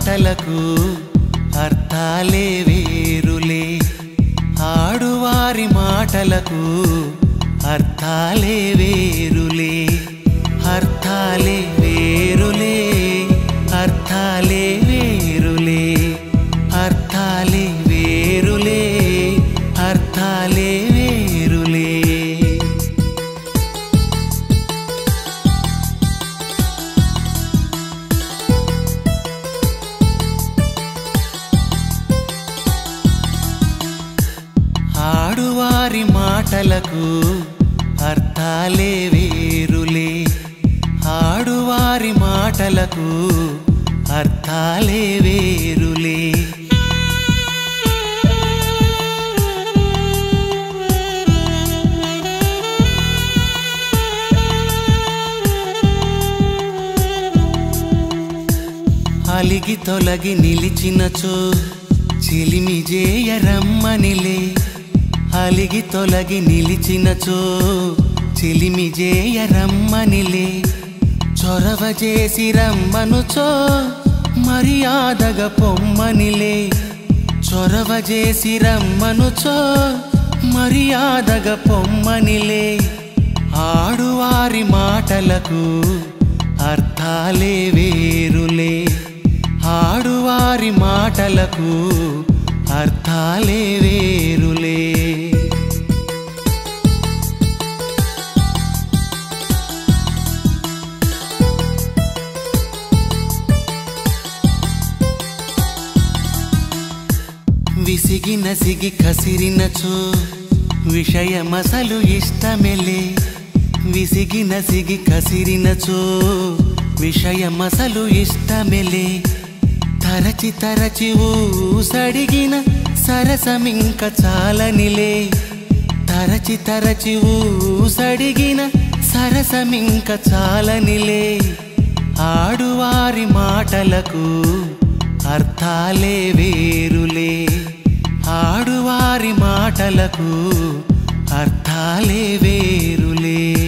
మాటలకు అర్థాలే వేరులే ఆడువారి మాటలకు అర్థాలే వేరులే అర్థాలే వేరులే అర్థాలే వేరులే అర్థాలే వేరులే అర్థాలే వేరులే ఆడువారి మాటలకు అర్థాలే వేరులే ఆడువారి మాటలకు అర్థాలే వేరులే అలిగి తొలగి నిలిచినచో చిలిమి జేయ రమ్మనిలే అలిగి తొలగి నిలిచినచో చిలిమి జేయ రమ్మనిలే చొరవ చేసి రమ్మనుచో మర్యాదగా పొమ్మనిలే చొరవ చేసి రమ్మనుచో మర్యాదగా పొమ్మనిలే ఆడువారి మాటలకు అర్థాలే వేరులే ఆడువారి మాటలకు అర్థాలే వేరులే విసిగి నసిగి కసిరినచో విషయమసలు ఇష్టమెలే విసిగి నసిగి కసిరినచో విషయమసలు ఇష్టమెలే తరచి తరచి ఊసడిగిన సరసమింక చాలనిలే తరచి తరచి ఊసడిగిన సరసమింక చాలనిలే ఆడువారి మాటలకు అర్థాలే వేరులే ఆడువారి మాటలకు అర్థాలే వేరులే